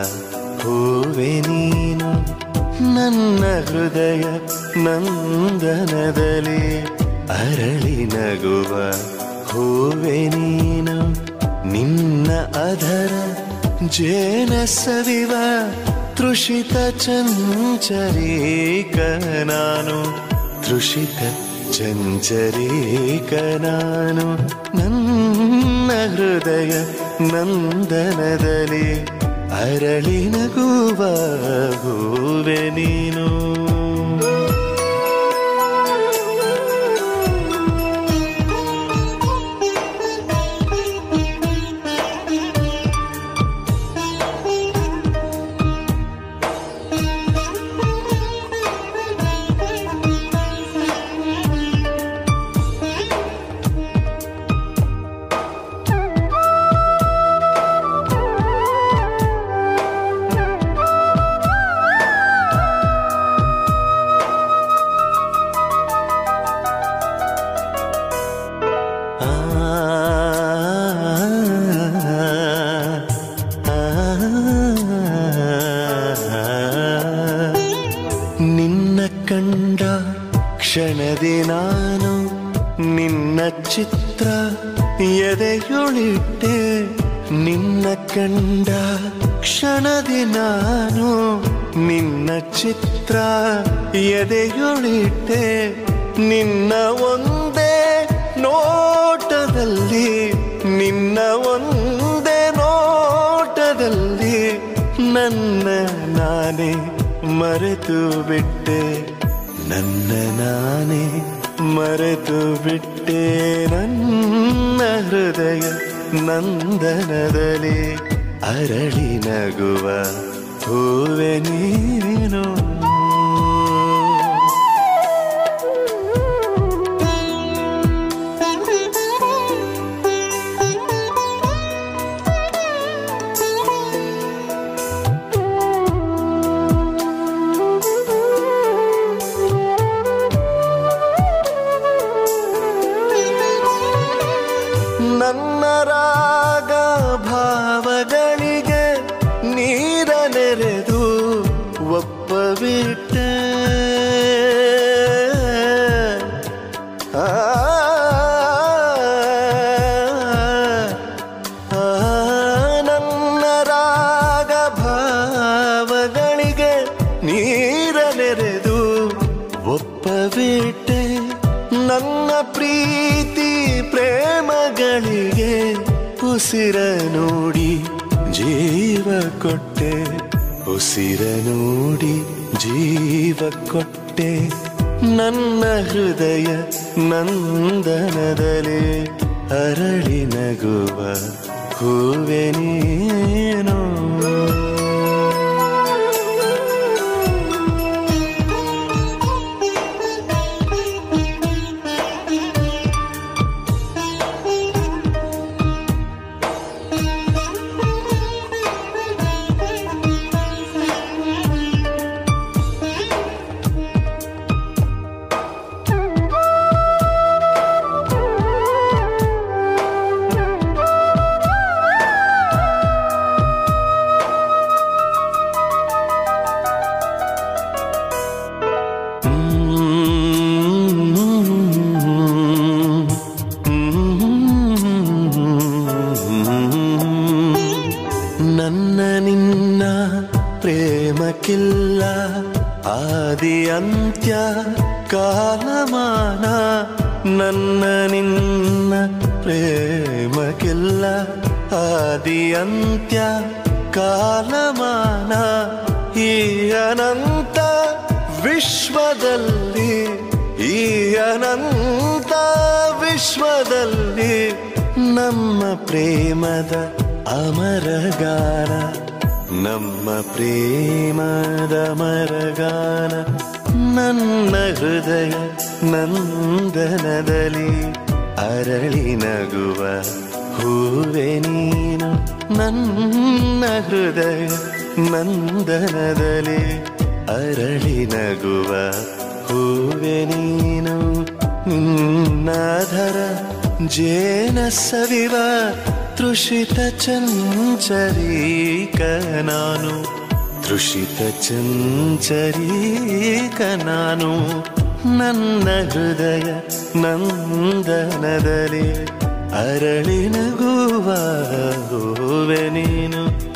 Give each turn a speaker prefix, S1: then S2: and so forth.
S1: ಹೂವೆ ನೀನು ನನ್ನ ಹೃದಯ ನಂದನದಲ್ಲಿ ಅರಳಿ ನಗುವ ಹೂವೆ ನೀನು ನಿನ್ನ ಅಧರ ಜೇನ ಸವಿವ ತೃಷಿತ ಚಂಚರೀಕ ನಾನು ತೃಷಿತ ಚಂಚರೀಕ ನಾನು ನನ್ನ ಹೃದಯ ನಂದನದಲ್ಲಿ ಅರಳಿ ನಗುವ ಹೂವೆ ನೀನು ಆ, ಆ, ನಿನ್ನ ಕಂಡ ಕ್ಷಣದಿ ನಾನು ನಿನ್ನ ಚಿತ್ರ ಎದೆಯೊಳಿಟ್ಟೆ ನಿನ್ನ ಕಂಡ ಕ್ಷಣದಿ ನಾನು ನಿನ್ನ ಚಿತ್ರ ಎದೆಯೊಳಿಟ್ಟೆ ನಿನ್ನ ಒಂದೇ ನೋಟದಲ್ಲಿ ನಿನ್ನ ಒಂದೇ ನೋಟದಲ್ಲಿ ನನ್ನ ನಾನೇ ಮರೆತು ಬಿಟ್ಟೆ ನನ್ನ ನಾನೇ ಮರೆತು ಬಿಟ್ಟೆ ನನ್ನ ಹೃದಯ ನಂದನದಲ್ಲಿ ಅರಳಿ ನಗುವ ಹೂವೆ ನೀನು ನನ್ನ ರಾಗ ಭಾವಗಳಿಗೆ ನೀರ ನೆರೆದು ಒಪ್ಪಬಿಟ್ಟೆ ಆ, ಆ, ನನ್ನ ರಾಗ ಭಾವಗಳಿಗೆ ನೀರ ನೆರೆದು ಒಪ್ಪಬಿಟ್ಟೆ ನನ್ನ ಪ್ರೀತಿ ಪ್ರೇಮಗಳಿಗೆ ಉಸಿರ ನೋಡಿ ಜೀವ ಕೊಟ್ಟೆ ಉಸಿರ ನೋಡಿ ಜೀವ ಕೊಟ್ಟೆ ನನ್ನ ಹೃದಯ ನಂದನದಲ್ಲಿ ಅರಳಿ ನಗುವ ಹೂವೆ ನೀನು ನನ್ನ ನಿನ್ನ ಪ್ರೇಮಕ್ಕಿಲ್ಲ ಆದಿ ಅಂತ್ಯ ಕಾಲಮಾನ ನನ್ನ ನಿನ್ನ ಪ್ರೇಮಕ್ಕಿಲ್ಲ ಆದಿ ಅಂತ್ಯ ಕಾಲಮಾನ ಈ ಅನಂತ ವಿಶ್ವದಲ್ಲಿ ಈ ಅನಂತ ವಿಶ್ವದಲ್ಲಿ ನಮ್ಮ ಪ್ರೇಮದ ಅಮರಗಾನ ನಮ್ಮ ಪ್ರೇಮದ ಮರಗಾನ ನನ್ನ ಹೃದಯ ನಂದನದಲ್ಲಿ ಅರಳಿ ನಗುವ ಹೂವೆ ನೀನು ನನ್ನ ಹೃದಯ ನಂದನದಲ್ಲಿ ಅರಳಿ ನಗುವ ಹೂವೆ ನೀನು ನಿನ್ನಾಧರ ಜೇನ ಸವಿವ ತೃಷಿತ ಚಂಚರೀಕ ನಾನು ತೃಷಿತ ಚಂಚರೀಕ ನಾನು ನನ್ನ ಹೃದಯ ನಂದನದಲ್ಲಿ ಅರಳಿ ನಗುವ ಹೂವೆ ನೀನು